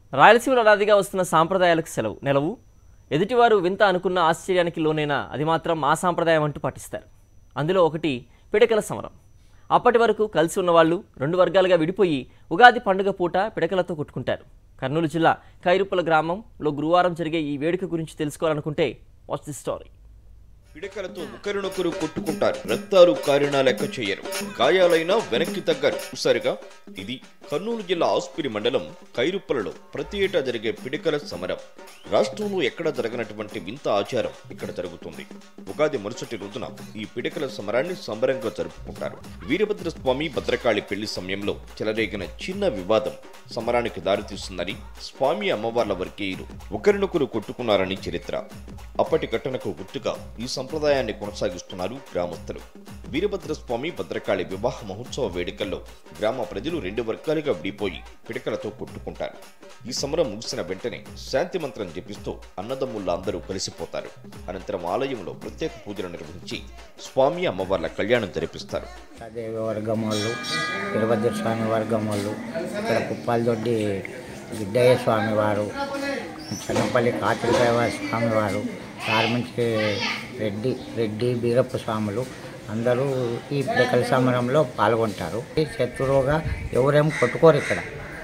రాయలసీమలో అనాదిగా వస్తున్న సాంప్రదాయాలకు సెలవు నెలవు ఎదుటివారు వింత అనుకున్న ఆశ్చర్యానికి లోనైనా అది మాత్రం మా సాంప్రదాయం అంటూ పాటిస్తారు అందులో ఒకటి పిడకల సమరం అప్పటి వరకు కలిసి ఉన్నవాళ్ళు రెండు వర్గాలుగా విడిపోయి ఉగాది పండుగ పూట పిడకలతో కొట్టుకుంటారు కర్నూలు జిల్లా ఖైరుప్పల గ్రామంలో గురువారం జరిగే ఈ వేడుక గురించి తెలుసుకోవాలనుకుంటే వాచ్ ది స్టోరీ పిడకలతో ఒకరినొకరు కొట్టుకుంటారు రక్తాలు కారిన లెక్క చేయరు గాయాలైనా వెనక్కి తగ్గరు సరిగా ఇది కర్నూలు జిల్లా ఆస్పిరి మండలం కైరుప్పలలో ప్రతి ఏటా జరిగే పిడకల సమరం రాష్ట్రంలో ఎక్కడ జరగనటువంటి వింత ఆచారం ఇక్కడ జరుగుతుంది ఉగాది మరుసటి రోజున ఈ పిడకల సమరాన్ని సంబరంగా జరుపుకుంటారు వీరభద్ర స్వామి భద్రకాళి పెళ్లి సమయంలో చెలరేగిన చిన్న వివాదం సమరానికి దారితీస్తుందని స్వామి అమ్మవార్ల వర్గీయులు ఒకరినొకరు కొట్టుకున్నారని చరిత్ర అప్పటి ఘటనకు గుర్తుగా ఈ సంప్రదాయాన్ని కొనసాగిస్తున్నారు గ్రామస్తులు వీరభద్ర స్వామి భద్రకాళి వివాహ మహోత్సవ వేడుకల్లో గ్రామ ప్రజలు రెండు వర్గాలుగా విడిపోయి పిడకలతో కొట్టుకుంటారు ఈ సమరం ముగిసిన వెంటనే శాంతి మంత్రం జపిస్తూ అన్నదమ్ముళ్ళ అందరూ కలిసిపోతారు అనంతరం ఆలయంలో ప్రత్యేక పూజలు నిర్వహించి స్వామి అమ్మవార్ల కళ్యాణం జరిపిస్తారు దేవి వర్గం వాళ్ళు వీరభద్ర స్వామి వర్గం వాళ్ళు ఇక్కడ కుప్పాలదొడ్డి గిడ్డయ్య స్వామి వారు చెన్నపల్లి కాతిరికాయ స్వామి వారు కార్మించి రెడ్డి రెడ్డి బీరప్ప స్వాములు అందరూ ఈ పిడకల సమరంలో పాల్గొంటారు ఈ శత్రువుగా ఎవరేం కొట్టుకోరు ఇక్కడ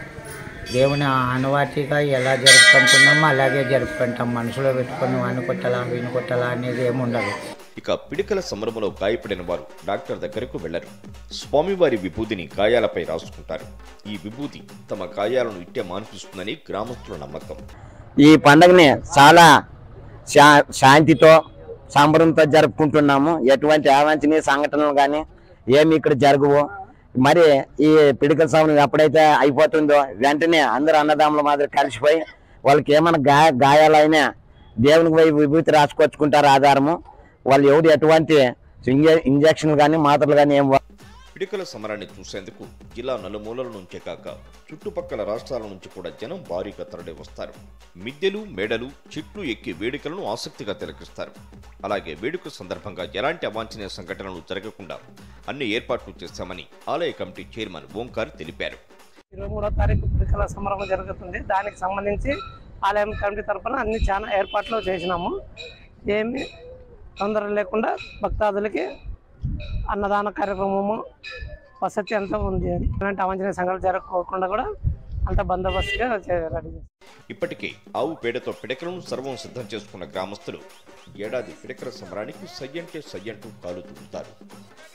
దేవుని అనువాతిగా ఎలా జరుపుకుంటున్నామో అలాగే జరుపుకుంటాం మనసులో పెట్టుకొని వాడిని కొట్టాలా వీని కొట్టాలా అనేది ఏమి ఉండదు ఇక పిడికల సమరములో గాయపడిన వారు డాక్టర్ దగ్గరకు వెళ్లరు స్వామివారి విభూతిని గాయాలపై రాసుకుంటారు ఈ విభూతి తమ గాయాలను ఇట్టే మాన్పిస్తుందని గ్రామస్తుల నమ్మకం ఈ పండుగని చాలా శా శాంతితో సంబరంతో జరుపుకుంటున్నాము ఎటువంటి అవాంఛనీయ సంఘటనలు కానీ ఏమి ఇక్కడ జరగవు మరి ఈ పిడికల సమయం ఎప్పుడైతే అయిపోతుందో వెంటనే అందరూ అన్నదమ్ముల మాదిరి కలిసిపోయి వాళ్ళకి ఏమైనా గాయ గాయాలైనా దేవునికి పోయి విభూతి రాసుకొచ్చుకుంటారు ఆధారము వాళ్ళు ఎవరు ఎటువంటి ఇంజ ఇంజక్షన్లు కానీ మాత్రలు కానీ ఏం వా- పిడికల సమరాన్ని చూసేందుకు జిల్లా నలుమూలల నుంచే కాక చుట్టుపక్కల రాష్ట్రాల నుంచి కూడా జనం భారీగా తరలి వస్తారు మిద్దెలు మేడలు చెట్లు ఎక్కి వేడుకలను ఆసక్తిగా తిలకిస్తారు అలాగే వేడుక సందర్భంగా ఎలాంటి అవాంఛనీయ సంఘటనలు జరగకుండా అన్ని ఏర్పాట్లు చేశామని ఆలయ కమిటీ చైర్మన్ ఓంకార్ తెలిపారు ఇరవై మూడో తారీఖు పిడికల సంబరం జరుగుతుంది దానికి సంబంధించి ఆలయం కమిటీ తరఫున అన్ని చాలా ఏర్పాట్లు చేసినాము ఏమి తొందర లేకుండా భక్తాదులకి అన్నదాన కార్యక్రమము వసతి అంతా ఉంది అని అలాంటి అవాంఛనీయ సంఘటనలు జరగకోకుండా కూడా అంత బందోబస్తుగా చే- రెడీ చేస్తాం ఇప్పటికే ఆవు పేడతో పిడకలను సర్వం సిద్ధం చేసుకున్న గ్రామస్తులు ఏడాది పిడకల సమరానికి సయ్యంటే సయ్యంటూ కాలు తుడుతారు